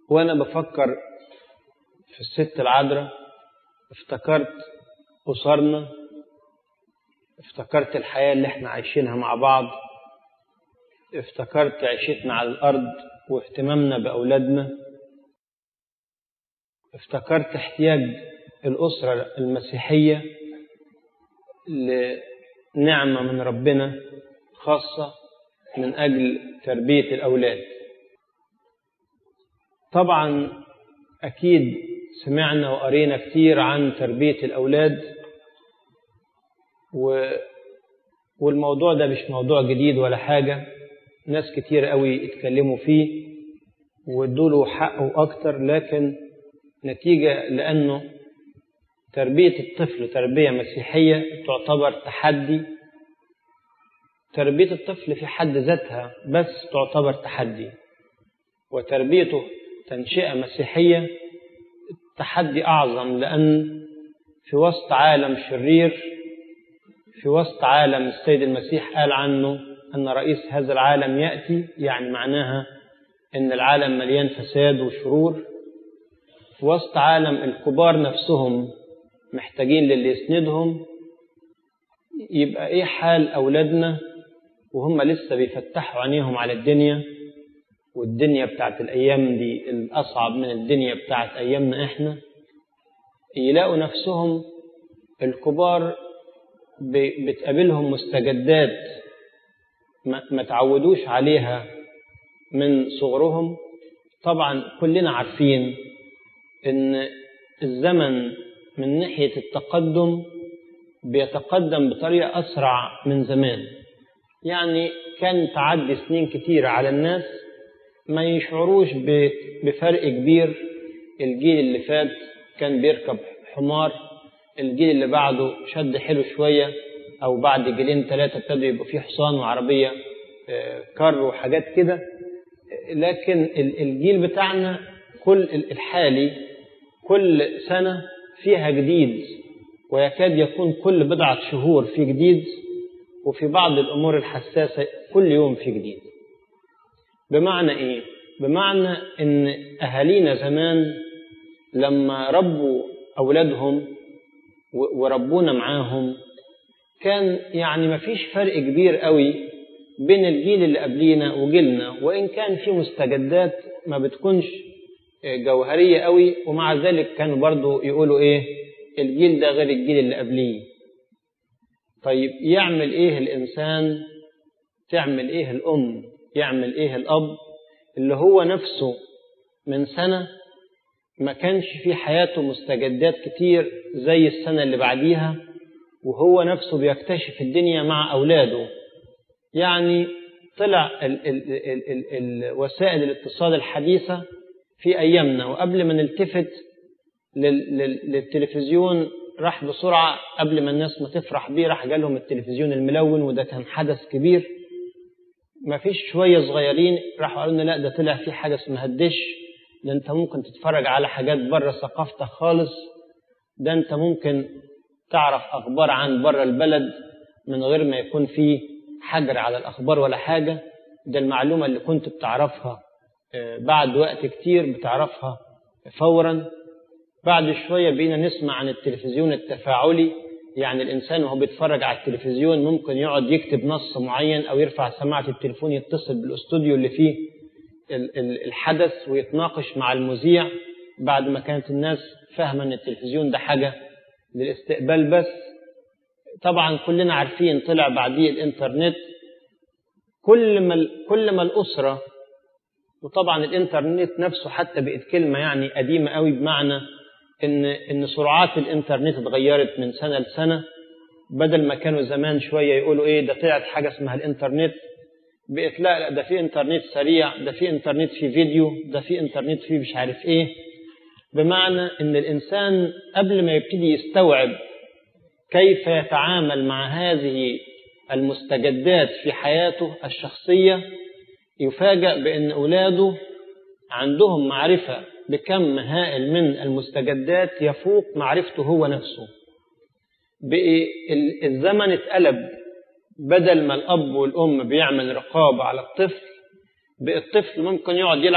وأنا بفكر في الست العذراء افتكرت أسرنا افتكرت الحياة اللي احنا عايشينها مع بعض افتكرت عيشتنا على الأرض واهتمامنا بأولادنا افتكرت احتياج الأسرة المسيحية لنعمة من ربنا خاصة من أجل تربية الأولاد طبعا أكيد سمعنا وقرينا كتير عن تربية الأولاد و... والموضوع ده مش موضوع جديد ولا حاجة ناس كتير قوي اتكلموا فيه وادوله حقه أكتر لكن نتيجة لأنه تربية الطفل تربية مسيحية تعتبر تحدي تربية الطفل في حد ذاتها بس تعتبر تحدي وتربيته تنشئة مسيحية تحدي أعظم لأن في وسط عالم شرير في وسط عالم السيد المسيح قال عنه أن رئيس هذا العالم يأتي يعني معناها أن العالم مليان فساد وشرور في وسط عالم الكبار نفسهم محتاجين للي يسندهم يبقى إيه حال أولادنا وهم لسه بيفتحوا عينيهم على الدنيا والدنيا بتاعت الأيام دي الأصعب من الدنيا بتاعت أيامنا إحنا يلاقوا نفسهم الكبار بتقابلهم مستجدات ما تعودوش عليها من صغرهم طبعا كلنا عارفين ان الزمن من ناحية التقدم بيتقدم بطريقة أسرع من زمان يعني كان تعدي سنين كتيرة على الناس ما يشعروش بفرق كبير الجيل اللي فات كان بيركب حمار الجيل اللي بعده شد حلو شوية أو بعد جيلين ثلاثة ابتدوا يبقوا فيه حصان وعربية كار وحاجات كده لكن الجيل بتاعنا كل الحالي كل سنة فيها جديد ويكاد يكون كل بضعة شهور في جديد وفي بعض الأمور الحساسة كل يوم في جديد بمعنى إيه؟ بمعنى إن أهالينا زمان لما ربوا أولادهم وربونا معاهم كان يعني ما فيش فرق كبير قوي بين الجيل اللي قبلينا وجيلنا وإن كان في مستجدات ما بتكونش جوهرية قوي ومع ذلك كانوا برضو يقولوا إيه الجيل ده غير الجيل اللي قبليه طيب يعمل إيه الإنسان تعمل إيه الأم يعمل إيه الأب اللي هو نفسه من سنة ما كانش في حياته مستجدات كتير زي السنة اللي بعديها وهو نفسه بيكتشف الدنيا مع أولاده يعني طلع ال ال ال ال ال وسائل الاتصال الحديثة في أيامنا وقبل ما نلتفت لل لل للتلفزيون راح بسرعة قبل ما الناس ما تفرح بيه راح جالهم التلفزيون الملون وده كان حدث كبير ما فيش شوية صغيرين راحوا قالوا لنا لا ده طلع في حاجة اسمها الدش ده انت ممكن تتفرج على حاجات بره ثقافتك خالص ده انت ممكن تعرف اخبار عن بره البلد من غير ما يكون في حجر على الاخبار ولا حاجه ده المعلومه اللي كنت بتعرفها بعد وقت كتير بتعرفها فورا بعد شويه بقينا نسمع عن التلفزيون التفاعلي يعني الانسان وهو بيتفرج على التلفزيون ممكن يقعد يكتب نص معين او يرفع سماعه التليفون يتصل بالاستوديو اللي فيه الحدث ويتناقش مع المذيع بعد ما كانت الناس فاهمه ان التلفزيون ده حاجه للاستقبال بس طبعا كلنا عارفين طلع بعديه الانترنت كل ما كل ما الاسره وطبعا الانترنت نفسه حتى بقت كلمه يعني قديمه قوي بمعنى ان ان سرعات الانترنت اتغيرت من سنه لسنه بدل ما كانوا زمان شويه يقولوا ايه ده طلعت حاجه اسمها الانترنت بقت لا لا ده في انترنت سريع ده في انترنت في فيديو ده في انترنت في مش عارف ايه بمعنى ان الانسان قبل ما يبتدي يستوعب كيف يتعامل مع هذه المستجدات في حياته الشخصيه يفاجأ بأن أولاده عندهم معرفة بكم هائل من المستجدات يفوق معرفته هو نفسه بقي الزمن اتقلب بدل ما الأب والأم بيعمل رقابة على الطفل بقى الطفل ممكن يقعد يلعب